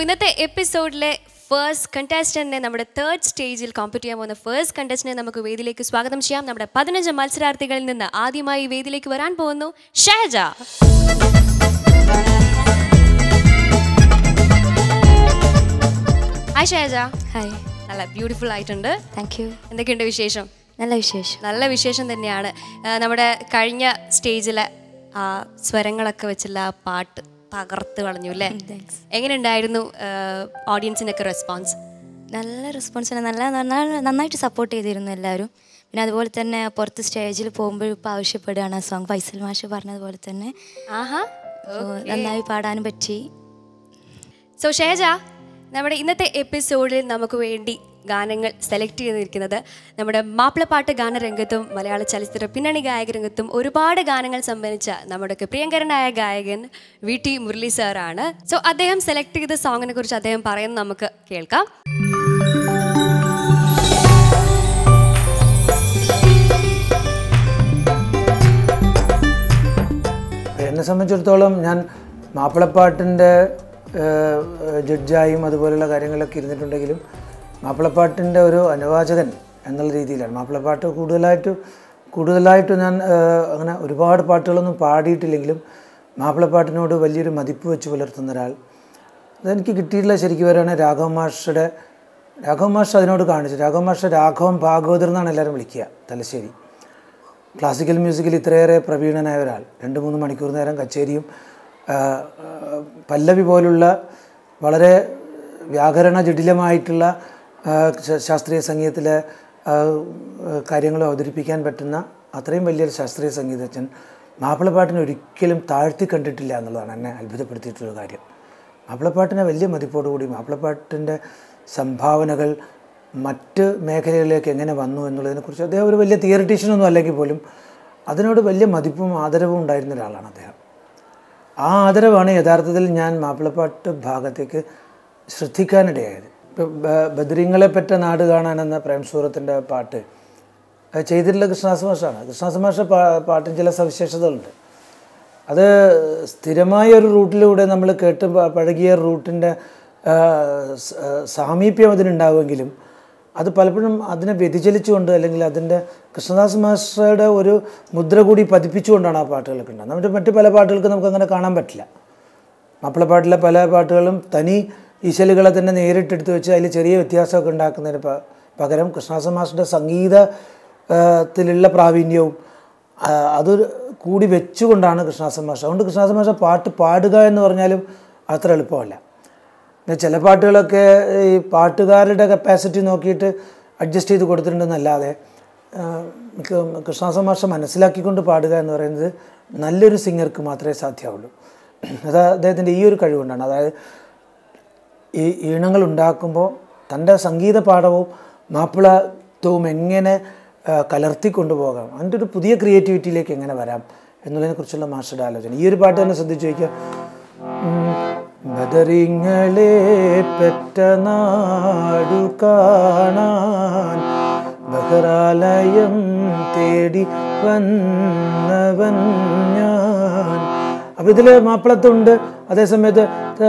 ഇന്നത്തെ എപ്പിസോഡിലെ ഫേസ്റ്റ് കണ്ടസ്റ്റന്റിനെ നമ്മുടെ തേർഡ് സ്റ്റേജിൽ കോമ്പറ്റ് ചെയ്യാൻ പോകുന്ന ഫേസ്റ്റ് കണ്ടസ്റ്റന്റിനെ നമുക്ക് വേദിയിലേക്ക് സ്വാഗതം ചെയ്യാം നമ്മുടെ പതിനഞ്ച് മത്സരാർത്ഥികളിൽ നിന്ന് ആദ്യമായി വേദിയിലേക്ക് വരാൻ പോകുന്നു ഷഹജ ഹായ് ഷഹജ ഹായ് നല്ല ബ്യൂട്ടിഫുൾ ആയിട്ടുണ്ട് താങ്ക് യു എന്തൊക്കെയുണ്ട് വിശേഷം നല്ല വിശേഷം നല്ല വിശേഷം തന്നെയാണ് ആ, നമ്മുടെ കഴിഞ്ഞ സ്റ്റേജിലെ ആ സ്വരങ്ങളൊക്കെ വെച്ചുള്ള ആ പാട്ട് തകർത്ത് കളഞ്ഞു അല്ലേ താങ്ക്സ് എങ്ങനെയുണ്ടായിരുന്നു ഓഡിയൻസിനൊക്കെ റെസ്പോൺസ് നല്ല റെസ്പോൺസ് നല്ല നന്നാ- നന്നായിട്ട് സപ്പോർട്ട് ചെയ്തിരുന്നു എല്ലാവരും പിന്നെ അതുപോലെ തന്നെ പുറത്ത് സ്റ്റേജിൽ പോകുമ്പോൾ ഇപ്പോൾ ആവശ്യപ്പെടുകയാണ് ആ സോങ് ഫൈസൽ മാഷ് പറഞ്ഞതുപോലെ തന്നെ ആഹാ So, നന്നായി പാടാനും പറ്റി സോ ഷേജ നമ്മുടെ ഇന്നത്തെ എപ്പിസോഡിൽ നമുക്ക് വേണ്ടി ഗാനങ്ങൾ സെലക്ട് ചെയ്തിരിക്കുന്നത് നമ്മുടെ മാപ്പിളപ്പാട്ട് ഗാനരംഗത്തും മലയാള ചലച്ചിത്ര പിന്നണി ഗായക രംഗത്തും ഒരുപാട് ഗാനങ്ങൾ സംബന്ധിച്ച നമ്മുടെയൊക്കെ പ്രിയങ്കരനായ ഗായകൻ വി ടി മുരളി സാറാണ് സോ അദ്ദേഹം സെലക്ട് ചെയ്ത സോങ്ങിനെ കുറിച്ച് അദ്ദേഹം പറയുന്നത് നമുക്ക് കേൾക്കാം എന്നെ സംബന്ധിച്ചിടത്തോളം ഞാൻ മാപ്പിളപ്പാട്ടിൻ്റെ ജഡ്ജായും അതുപോലുള്ള കാര്യങ്ങളൊക്കെ ഇരുന്നിട്ടുണ്ടെങ്കിലും മാപ്പിളപ്പാട്ടിൻ്റെ ഒരു അനുവാചകൻ എന്നുള്ള രീതിയിലാണ് മാപ്പിളപ്പാട്ട് കൂടുതലായിട്ട് കൂടുതലായിട്ട് ഞാൻ ഏഹ്, അങ്ങനെ ഒരുപാട് പാട്ടുകളൊന്നും പാടിയിട്ടില്ലെങ്കിലും മാപ്പിളപ്പാട്ടിനോട് വലിയൊരു മതിപ്പ് വെച്ച് പുലർത്തുന്ന ഒരാൾ അതെനിക്ക് കിട്ടിയിട്ടുള്ള ശരിക്കും വരികയാണെങ്കിൽ രാഘവ മാഷയുടെ രാഘവ മാഷ് അതിനോട് കാണിച്ചു രാഘവ മാഷ രാഘവൻ ഭാഗവതർ എന്നാണ് എല്ലാവരും വിളിക്കുക തലശ്ശേരി ക്ലാസിക്കൽ മ്യൂസിക്കിൽ ഇത്രയേറെ പ്രവീണനായ ഒരാൾ രണ്ട് മൂന്ന് മണിക്കൂർ നേരം കച്ചേരിയും ആ, ആ, പല്ലവി പോലുള്ള വളരെ വ്യാകരണ ജടിലമായിട്ടുള്ള ആ, ശ- ശാസ്ത്രീയ സംഗീതത്തിലെ ആ, കാര്യങ്ങൾ അവതരിപ്പിക്കാൻ പറ്റുന്ന അത്രയും വലിയൊരു ശാസ്ത്രീയ സംഗീതജ്ഞൻ മാപ്പിളപ്പാട്ടിനെ ഒരിക്കലും താഴ്ത്തി കണ്ടിട്ടില്ല എന്നുള്ളതാണ് എന്നെ അത്ഭുതപ്പെടുത്തിയിട്ടുള്ള കാര്യം മാപ്പിളപ്പാട്ടിനെ വലിയ മതിപ്പോടുകൂടി മാപ്പിളപ്പാട്ടിൻ്റെ സംഭാവനകൾ മറ്റ് മേഖലകളിലേക്ക് എങ്ങനെ വന്നു എന്നുള്ളതിനെക്കുറിച്ച് അദ്ദേഹം ഒരു വലിയ തിയറിറ്റീഷ്യനൊന്നും അല്ലെങ്കിൽ പോലും അതിനോട് വലിയ മതിപ്പും ആദരവും ഉണ്ടായിരുന്ന ഒരാളാണ് അദ്ദേഹം ആ ആദരവാണ് യഥാർത്ഥത്തിൽ ഞാൻ മാപ്പിളപ്പാട്ട് ഭാഗത്തേക്ക് ശ്രദ്ധിക്കാനിടയായത് ഇപ്പം ബ- ബദരീങ്ങളെ പെറ്റ നാട് കാണാൻ എന്ന പ്രേംസൂറത്തിൻ്റെ പാട്ട് അത് ചെയ്തിട്ടുള്ള കൃഷ്ണദാസ് മാഷാണ് കൃഷ്ണദാസ് മാഷ പാ പാട്ടിന് ചില സവിശേഷതകളുണ്ട് അത് സ്ഥിരമായ ഒരു റൂട്ടിലൂടെ നമ്മൾ കേട്ട് പ- പഴകിയ റൂട്ടിൻ്റെ സാമീപ്യം അതിനുണ്ടാവുമെങ്കിലും അത് പലപ്പോഴും അതിനെ വ്യതിചലിച്ചുകൊണ്ട് അല്ലെങ്കിൽ അതിൻ്റെ കൃഷ്ണദാസ് മാസ്റ്ററുടെ ഒരു മുദ്ര കൂടി പതിപ്പിച്ചുകൊണ്ടാണ് ആ പാട്ടുകളൊക്കെ ഉണ്ടാകുന്നത് നമ്മുടെ മറ്റ് പല പാട്ടുകൾക്ക് നമുക്കങ്ങനെ കാണാൻ പറ്റില്ല മാപ്പിളപ്പാട്ടിലെ പല പാട്ടുകളും തനി ഈശലുകളെ തന്നെ നേരിട്ടെടുത്ത് വെച്ച് അതിൽ ചെറിയ വ്യത്യാസമൊക്കെ ഉണ്ടാക്കുന്നതിന് പ- പകരം കൃഷ്ണദാസ മാസ്റ്ററുടെ സംഗീത ആ, ത്തിലുള്ള പ്രാവീണ്യവും ആ, അത് കൂടി വെച്ചുകൊണ്ടാണ് കൃഷ്ണദാസ മാഷ അതുകൊണ്ട് കൃഷ്ണദാസ മാഷ പാട്ട് പാടുക എന്ന് പറഞ്ഞാലും അത്ര എളുപ്പമല്ല പിന്നെ ചില പാട്ടുകളൊക്കെ ഈ പാട്ടുകാരുടെ കപ്പാസിറ്റി നോക്കിയിട്ട് അഡ്ജസ്റ്റ് ചെയ്ത് കൊടുത്തിട്ടുണ്ടെന്നല്ലാതെ ആ, മിക്ക കൃഷ്ണദാസ മാഷ മനസ്സിലാക്കിക്കൊണ്ട് പാടുക എന്ന് പറയുന്നത് നല്ലൊരു സിംഗർക്ക് മാത്രമേ സാധ്യമാവുള്ളൂ അത് അദ്ദേഹത്തിൻ്റെ ഈ ഒരു കഴിവുകൊണ്ടാണ് അതായത് ഈ ഈണങ്ങൾ ഉണ്ടാക്കുമ്പോൾ തൻ്റെ സംഗീത പാഠവും മാപ്പിളത്വവും എങ്ങനെ ആ, കലർത്തിക്കൊണ്ടുപോകാം അതിൻ്റെ ഒരു പുതിയ ക്രിയേറ്റിവിറ്റിയിലേക്ക് എങ്ങനെ വരാം എന്നുള്ളതിനെക്കുറിച്ചുള്ള മാസ്റ്ററുടെ ആലോചന ഈ ഒരു പാട്ട് തന്നെ ശ്രദ്ധിച്ചു ചോദിക്കുക ബദറിങ്ങളെ പെറ്റ നാടു കാണാൻ ബഹറാലയം തേടി വന്നവൻ ഞാൻ അപ്പം ഇതിൽ മാപ്പിളത്തുണ്ട് അതേസമയത്ത്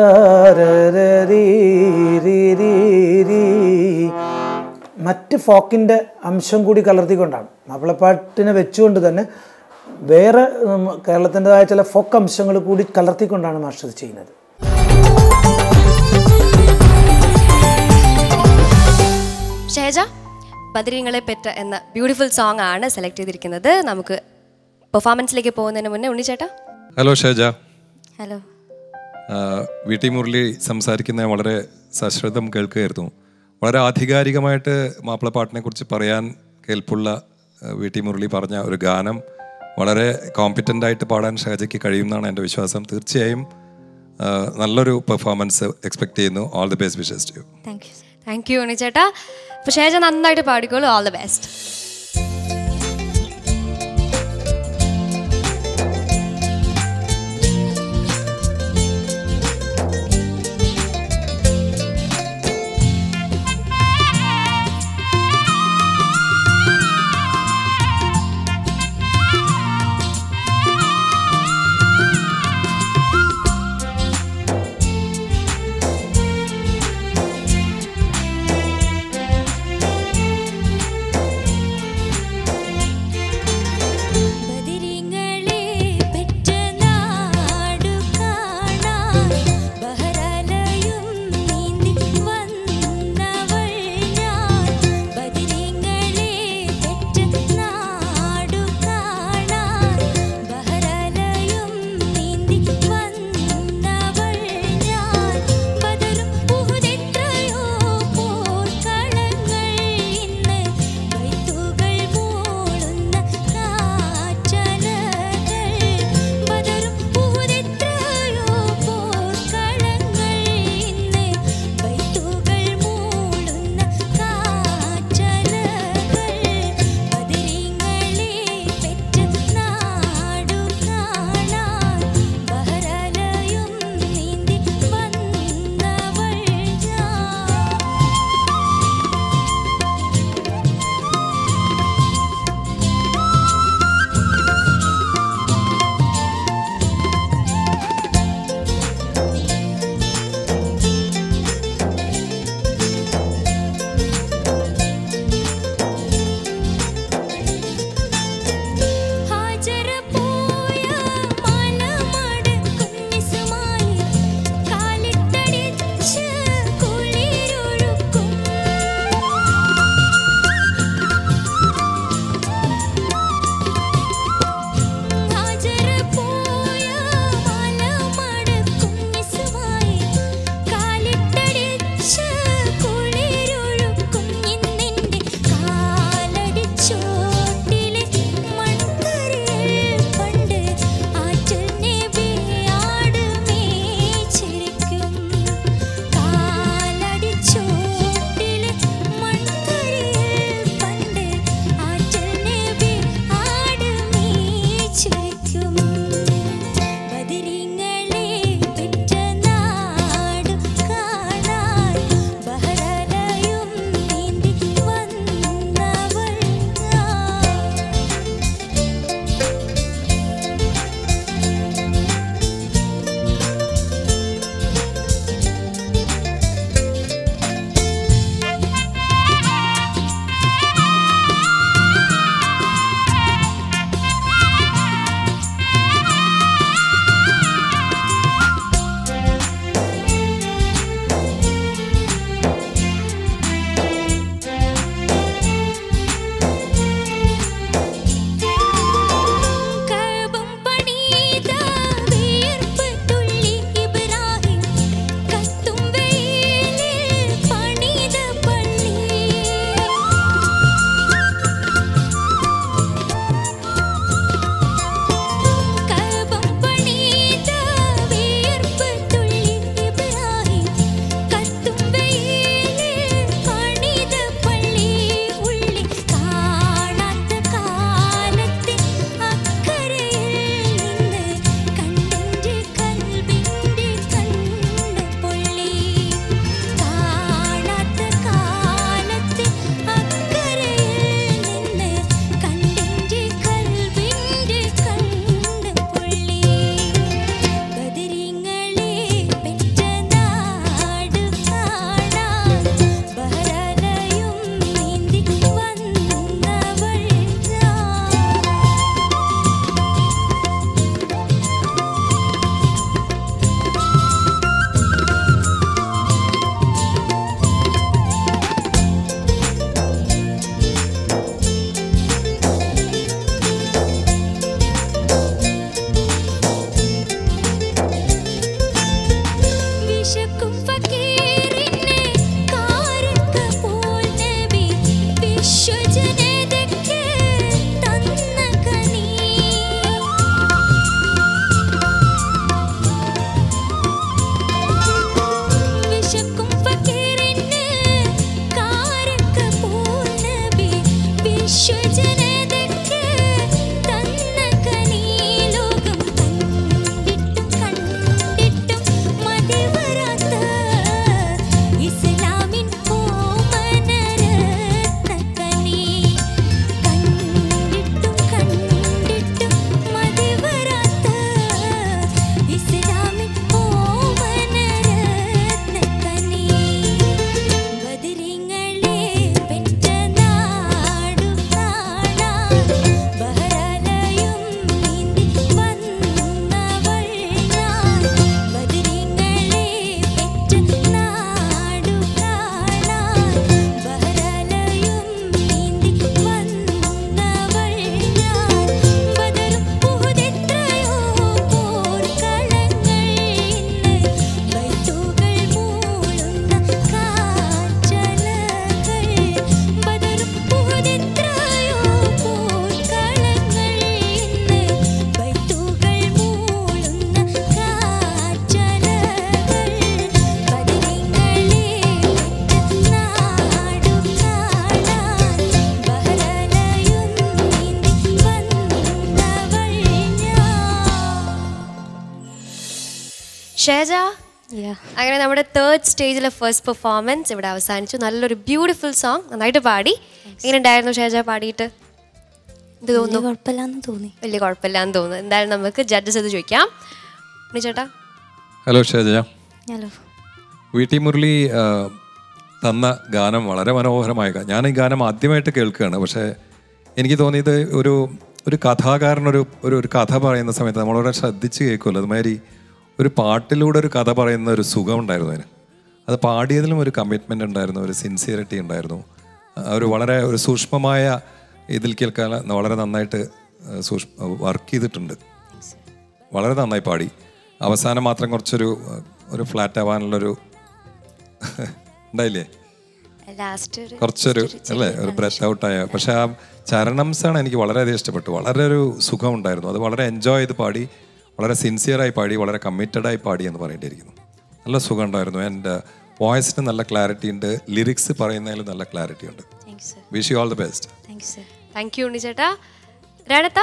താരരീരീരീരീ. മറ്റ് ഫോക്കിൻ്റെ അംശം കൂടി കലർത്തിക്കൊണ്ടാണ് മാപ്പിളപ്പാട്ടിനെ വെച്ചുകൊണ്ട് തന്നെ വേറെ ഉം, കേരളത്തിൻ്റെതായ ചില ഫോക്ക് അംശങ്ങൾ കൂടി കലർത്തിക്കൊണ്ടാണ് മാസ്റ്റർ ഇത് ചെയ്യുന്നത് ഷേജ ബദരീങ്ങളെ പെറ്റ എന്ന ബ്യൂട്ടിഫുൾ സോങ് ആണ് സെലക്ട് ചെയ്തിരിക്കുന്നത് നമുക്ക് പെർഫോമൻസിലേക്ക് പോകുന്നതിന് മുന്നേ ഉണ്ണിച്ചേട്ടാ ഹലോ ഷേജ ഹലോ ആ, വി ടി മുരളി സംസാരിക്കുന്ന വളരെ സശ്രദ്ധം കേൾക്കുകയായിരുന്നു വളരെ ആധികാരികമായിട്ട് മാപ്പിളപ്പാട്ടിനെ കുറിച്ച് പറയാൻ കേൾപ്പുള്ള ആ, വി ടി മുരളി പറഞ്ഞ ഒരു ഗാനം വളരെ കോമ്പിറ്റൻ്റ് ആയിട്ട് പാടാൻ ഷേജയ്ക്ക് കഴിയുമെന്നാണ് എൻ്റെ വിശ്വാസം തീർച്ചയായും ആ, നല്ലൊരു പെർഫോമൻസ് എക്സ്പെക്ട് ചെയ്യുന്നു all the best wishes to you thank you thank you ഉണ്ണിച്ചേട്ടാ അപ്പോൾ ഷേജ നന്നായിട്ട് പാടിക്കോളൂ ഓൾ ദ ബെസ്റ്റ് ും വിളിക്കും ബദരീങ്ങളെ പെറ്റ നാടു കാണാൻ ബഹരലയും നീന്തി വന്നവൾ ഞാൻ കഅബം പണിത വിയർപ്പ് തുള്ളി ഇബ്രാഹിം കത്തും വെയിലിൽ പണിത പള്ളി കഅബം പണിത വിയർപ്പ് തുള്ളി ഇബ്രാഹിം കത്തും വെയിലിൽ പണിത പള്ളി ഉള്ളി കാണാത്ത കാലത്തെ അക്കരയിൽ നിന്ന് കണ്ണിൻ്റെ കൽബിൻ്റെ കണ്ണ് പൊള്ളി കാണാത്ത കാലത്തെ അക്കരയിൽ നിന്ന് കണ്ണിൻ്റെ കൽബിൻ്റെ കണ്ണ് പൊള്ളി ബദരീങ്ങളെ പെറ്റ നാട് കാണാൻ ബഹരലയും നീന്തി വന്നവൾ ഞാൻ വിശക്കും ഫക്കീറിനെ കാരക്ക പോൽ നബി വിശ്വജനതയ്ക്ക് തന്ന കനി വിശക്കും ഫക്കീറിന് കാരക്ക പോൽ നബി വിശ്വജനതയ്ക്ക് തന്ന കനി ലോകം കണ്ടിട്ടും കണ്ടിട്ടും മതിവരാത്ത ഇസ്ലാമിൻ ഓമനരത്നക്കനി കണ്ടിട്ടും കണ്ടിട്ടും മതിവരാത്ത ഇസ്ലാമിൻ ഓമനരത്നക്കനി ബദരീങ്ങളെ പെറ്റ നാടു കാണാൻ ബഹരലയും നീന്തി വന്നവൾ ഞാൻ ബദരീങ്ങളെ പെറ്റ നാടു കാണാൻ ബഹരലയും നീന്തി വന്നവൾ ഞാൻ ബദറും ഉഹുദെത്രയോ പോർക്കളങ്ങൾ ഇന്ന് ബൈത്തുകൾ മൂളുന്ന കാറ്റലകൾ ബദറും ഉഹുദെത്രയോ പോർക്കളങ്ങൾ ഇന്ന് ബൈത്തുകൾ മൂളുന്ന കാറ്റലകൾ ബദരീങ്ങളെ പെറ്റ നാടു കാണാൻ ബഹരലയും നീന്തി വന്നവൾ ഞാൻ ഷേജ Yeah. അങ്ങനെ നമ്മുടെ തേർഡ് സ്റ്റേജിലെ ഫസ്റ്റ് പെർഫോമൻസ് ഇവിടെ അവസാനിച്ചു നല്ലൊരു ബ്യൂട്ടിഫുൾ സോങ് നന്നായിട്ട് പാടി എങ്ങനെ ഉണ്ടായിരുന്നു ഷേജ പാടിയിട്ട് എന്ത് വലിയ തോന്നുന്നു കുഴപ്പമില്ലാന്ന് തോന്നി വലിയ കുഴപ്പമില്ലാന്ന് തോന്നുന്നു എന്തായാലും നമുക്ക് ജഡ്ജസ് ഇത് ചോദിക്കാം ഉണ്ണി ചേട്ടാ hello Sheja hello V T Murali ആ, തന്ന ഗാനം വളരെ മനോഹരമായ ഗാനം ഞാൻ ഈ ഗാനം ആദ്യമായിട്ട് കേൾക്കുകയാണ് പക്ഷേ എനിക്ക് തോന്നിയത് ഒരു ഒരു കഥാകാരൻ ഒരു ഒരു ഒരു കഥ പറയുന്ന സമയത്ത് നമ്മൾ വളരെ ശ്രദ്ധിച്ച് കേൾക്കുമല്ലോ അതുമാതിരി ഒരു പാട്ടിലൂടെ ഒരു കഥ പറയുന്ന ഒരു സുഖം ഉണ്ടായിരുന്നു അതിന് അത് പാടിയതിലും ഒരു കമ്മിറ്റ്മെൻ്റ് ഉണ്ടായിരുന്നു ഒരു സിൻസിയറിറ്റി ഉണ്ടായിരുന്നു ആ ഒരു വളരെ ഒരു സൂക്ഷ്മമായ ഇതിൽ കേൾക്കാൻ വളരെ നന്നായിട്ട് സൂക്ഷ്മ വർക്ക് ചെയ്തിട്ടുണ്ട് വളരെ നന്നായി പാടി അവസാനം മാത്രം കുറച്ചൊരു അഹ്, ഒരു ഫ്ലാറ്റ് ആവാനുള്ളൊരു ഉണ്ടായില്ലേ ലാസ്റ്റ് ഒരു കുറച്ചൊരു അല്ലേ ഒരു ബ്രഷ് ഔട്ടായ പക്ഷെ ആ ചരണംസാണ് എനിക്ക് വളരെയധികം ഇഷ്ടപ്പെട്ടു വളരെ ഒരു സുഖം ഉണ്ടായിരുന്നു അത് വളരെ എൻജോയ് ചെയ്ത് പാടി വളരെ സിൻസിയറായി പാടി വളരെ കമ്മിറ്റഡായി പാടി എന്ന് പറയേണ്ടിയിരിക്കുന്നു നല്ല സുഖം ഉണ്ടായിരുന്നു ആൻഡ് വോയിസിന് നല്ല ക്ലാരിറ്റി ഉണ്ട് ലിറിക്സ് പറയുന്നതിൽ നല്ല ക്ലാരിറ്റി ഉണ്ട് thank you sir wish you all the best thank you sir thank you Unni ചേട്ടാ രണത്ത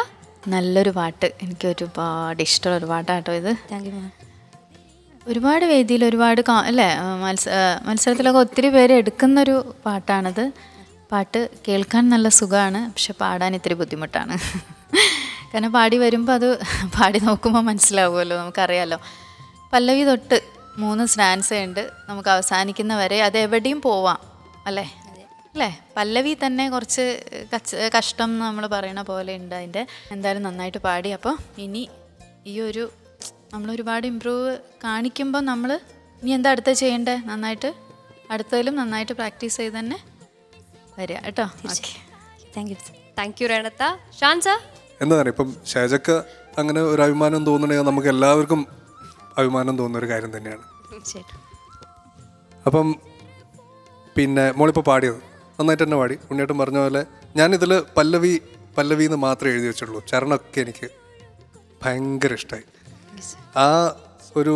നല്ലൊരു പാട്ട് എനിക്ക് ഒരുപാട് ഇഷ്ടമുള്ള ഒരു പാട്ടാട്ടോ ഇത് താങ്ക് യു മാം ഒരുപാട് വേദിയിൽ ഒരുപാട് കാ- അല്ലേ ആ, മത്സ ആ, മത്സരത്തിലൊക്കെ ഒത്തിരി പേര് എടുക്കുന്നൊരു പാട്ടാണത് പാട്ട് കേൾക്കാൻ നല്ല സുഖമാണ് പക്ഷെ പാടാൻ ഇത്തിരി ബുദ്ധിമുട്ടാണ് കാരണം പാടി വരുമ്പോൾ അത് പാടി നോക്കുമ്പോൾ മനസ്സിലാവുമല്ലോ നമുക്കറിയാലോ പല്ലവി തൊട്ട് മൂന്ന് സ്റ്റാൻസ് ഉണ്ട് നമുക്ക് അവസാനിക്കുന്ന വരെ അത് എവിടെയും പോവാം അല്ലേ അല്ലേ പല്ലവി തന്നെ കുറച്ച് കച്ച കഷ്ടം നമ്മൾ പറയണ പോലെ ഉണ്ട് അതിൻ്റെ എന്തായാലും നന്നായിട്ട് പാടി അപ്പോൾ ഇനി ഈ ഒരു നമ്മൾ ഒരുപാട് ഇമ്പ്രൂവ് കാണിക്കുമ്പോൾ നമ്മൾ ഇനി എന്താ അടുത്ത ചെയ്യേണ്ടത് നന്നായിട്ട് അടുത്തതിലും നന്നായിട്ട് പ്രാക്ടീസ് ചെയ്ത് തന്നെ വരിക കേട്ടോ okay thank you thank you Renatha Shansa എന്താണ് ഇപ്പം ഷാജക്ക് അങ്ങനെ ഒരു അഭിമാനം തോന്നണമെങ്കിൽ നമുക്ക് എല്ലാവർക്കും അഭിമാനം തോന്നുന്ന ഒരു കാര്യം തന്നെയാണ് തീർച്ചയായിട്ടും അപ്പം പിന്നെ മോളിപ്പോൾ പാടിയത് നന്നായിട്ട് തന്നെ പാടി ഉണ്ണിയേട്ടൻ പറഞ്ഞ പോലെ ഞാനിതിൽ പല്ലവി പല്ലവി എന്ന് മാത്രമേ എഴുതി വെച്ചുള്ളൂ ചരണമൊക്കെ എനിക്ക് ഭയങ്കര ഇഷ്ടമായി ആ ഒരു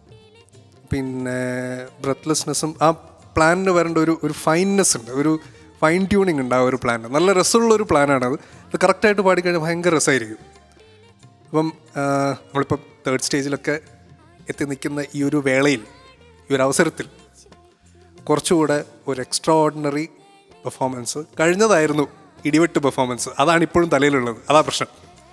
പിന്നെ ബ്രത്ത്ലെസ്നെസ്സും ആ പ്ലാനിന് വരേണ്ട ഒരു ഒരു ഫൈൻനെസ് ഉണ്ട് ഒരു ഫൈൻ ട്യൂണിങ് ഉണ്ട് ആ ഒരു പ്ലാനിന് നല്ല രസമുള്ള ഒരു പ്ലാനാണത് അത് കറക്റ്റായിട്ട് പാടിക്കഴിഞ്ഞാൽ ഭയങ്കര രസമായിരിക്കും അപ്പം ആ, നമ്മളിപ്പം തേർഡ് സ്റ്റേജിലൊക്കെ എത്തി നിൽക്കുന്ന ഈ ഒരു വേളയിൽ ഈ ഒരു അവസരത്തിൽ കുറച്ചുകൂടെ ഒരു എക്സ്ട്രാ ഓർഡിനറി പെർഫോമൻസ് കഴിഞ്ഞതായിരുന്നു ഇടിവെട്ട് പെർഫോമൻസ് അതാണ് ഇപ്പോഴും തലയിലുള്ളത് അതാ പ്രശ്നം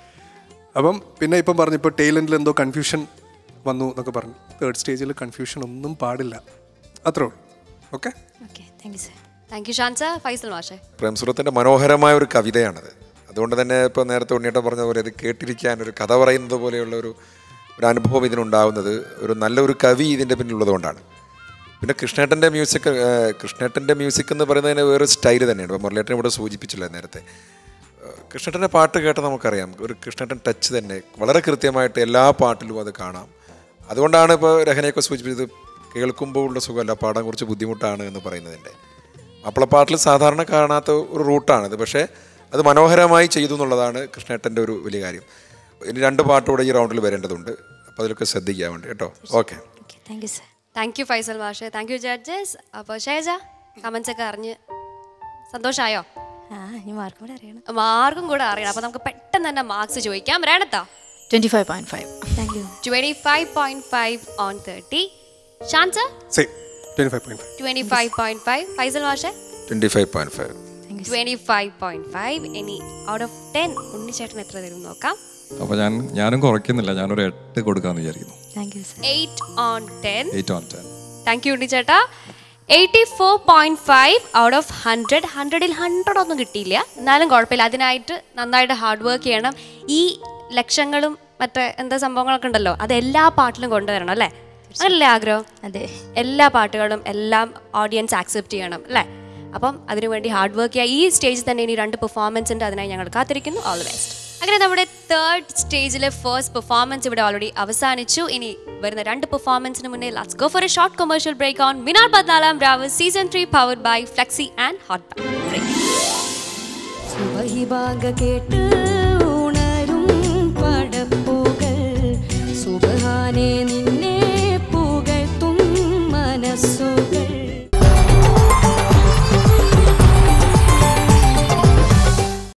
അപ്പം പിന്നെ ഇപ്പം പറഞ്ഞു ഇപ്പോൾ ടൈലൻഡിൽ എന്തോ കൺഫ്യൂഷൻ വന്നു എന്നൊക്കെ പറഞ്ഞു തേർഡ് സ്റ്റേജിൽ കൺഫ്യൂഷൻ ഒന്നും പാടില്ല അത്രേ ഉള്ളൂ okay okay thank you sir thank you Shansa Faisal മാഷെ പ്രേംസുരത്തിൻ്റെ മനോഹരമായ ഒരു കവിതയാണത് അതുകൊണ്ട് തന്നെ ഇപ്പോൾ നേരത്തെ ഉണ്ണിയേട്ടൻ പറഞ്ഞ പോലെ ഇത് കേട്ടിരിക്കാൻ ഒരു കഥ പറയുന്നത് പോലെയുള്ള ഒരു ഒരു അനുഭവം ഇതിനുണ്ടാവുന്നത് ഒരു നല്ലൊരു കവി ഇതിൻ്റെ പിന്നിലുള്ളതുകൊണ്ടാണ് പിന്നെ കൃഷ്ണേട്ടൻ്റെ മ്യൂസിക് കൃഷ്ണേട്ടൻ്റെ മ്യൂസിക് എന്ന് പറയുന്നതിന് വേറൊരു സ്റ്റൈൽ തന്നെയാണ് ഇപ്പോൾ മുരളേട്ടൻ ഇവിടെ സൂചിപ്പിച്ചില്ല നേരത്തെ ഏഹ് കൃഷ്ണേട്ടൻ്റെ പാട്ട് കേട്ടാൽ നമുക്കറിയാം ഒരു കൃഷ്ണേട്ടൻ ടച്ച് തന്നെ വളരെ കൃത്യമായിട്ട് എല്ലാ പാട്ടിലും അത് കാണാം അതുകൊണ്ടാണ് ഇപ്പോൾ രഹനയൊക്കെ സൂചിപ്പിച്ചത് കേൾക്കുമ്പോൾ ഉള്ള സുഖമല്ല പാടാൻ കുറച്ച് ബുദ്ധിമുട്ടാണ് എന്ന് പറയുന്നതിൻ്റെ മാപ്പിളപ്പാട്ടിൽ സാധാരണ കാണാത്ത ഒരു റൂട്ടാണിത് പക്ഷേ അത് മനോഹരമായി ചെയ്തു എന്നുള്ളതാണ് കൃഷ്ണേട്ടൻ്റെ ഒരു വലിയ കാര്യം ഇനി രണ്ട് പാട്ടുകൂടെ ഈ റൗണ്ടിൽ വരേണ്ടതുണ്ട് അപ്പോൾ അതിലൊക്കെ ശ്രദ്ധിക്കാൻ വേണ്ടി കേട്ടോ okay okay thank you sir thank you Faisal മാഷെ താങ്ക് യു ജഡ്ജസ് അപ്പോൾ ഷേജ കമൻസ് ഒക്കെ അറിഞ്ഞ് സന്തോഷമായോ ആ ഇനി മാർക്കും കൂടെ അറിയണം മാർക്കും കൂടെ അറിയണം അപ്പോൾ നമുക്ക് പെട്ടെന്ന് തന്നെ മാർക്സ് ചോദിക്കാം റേണത്താ twenty five point five thank you twenty five point five on thirty Shansa same twenty five point five twenty five point five Faisal മാഷെ twenty five point five thank you twenty five point five ഇനി out of ten ഉണ്ണിച്ചേട്ടൻ എത്ര തരും എന്ന് നോക്കാം അപ്പോൾ ഞാൻ ഞാനും കുറയ്ക്കുന്നില്ല ഞാനൊരു എട്ട് കൊടുക്കാമെന്ന് വിചാരിക്കുന്നു thank you sir eight on ten eight on ten thank you ഉണ്ണിച്ചേട്ടാ eighty four point five out of hundred ഹൺഡ്രഡിൽ ഹൺഡ്രഡ് ഒന്നും കിട്ടിയില്ല എന്നാലും കുഴപ്പമില്ല അതിനായിട്ട് നന്നായിട്ട് ഹാർഡ് വർക്ക് ചെയ്യണം ഈ ലക്ഷങ്ങളും മറ്റേ എന്താ സംഭവങ്ങളൊക്കെ ഉണ്ടല്ലോ അത് എല്ലാ പാട്ടിലും കൊണ്ടുവരണം അല്ലേ അങ്ങനല്ലേ ആഗ്രഹം അതെ എല്ലാ പാട്ടുകളും എല്ലാം ഓഡിയൻസ് ആക്സെപ്റ്റ് ചെയ്യണം അല്ലേ അപ്പം അതിനുവേണ്ടി ഹാർഡ് വർക്ക് ചെയ്യുക ഈ സ്റ്റേജിൽ തന്നെ ഇനി രണ്ട് പെർഫോമൻസ് ഉണ്ട് അതിനായി ഞങ്ങൾ കാത്തിരിക്കുന്നു ഓൾ ദി ബെസ്റ്റ് അങ്ങനെ നമ്മുടെ തേർഡ് സ്റ്റേജിലെ ഫസ്റ്റ് പെർഫോമൻസ് ഇവിടെ ഓൾറെഡി അവസാനിച്ചു ഇനി വരുന്ന രണ്ട് പെർഫോമൻസിന് മുന്നേ let's go for a short commercial break on Minar പതിനാലാം രാവ് season three powered by flexi and hot break സുബഹി ബാങ്ക കേട്ട്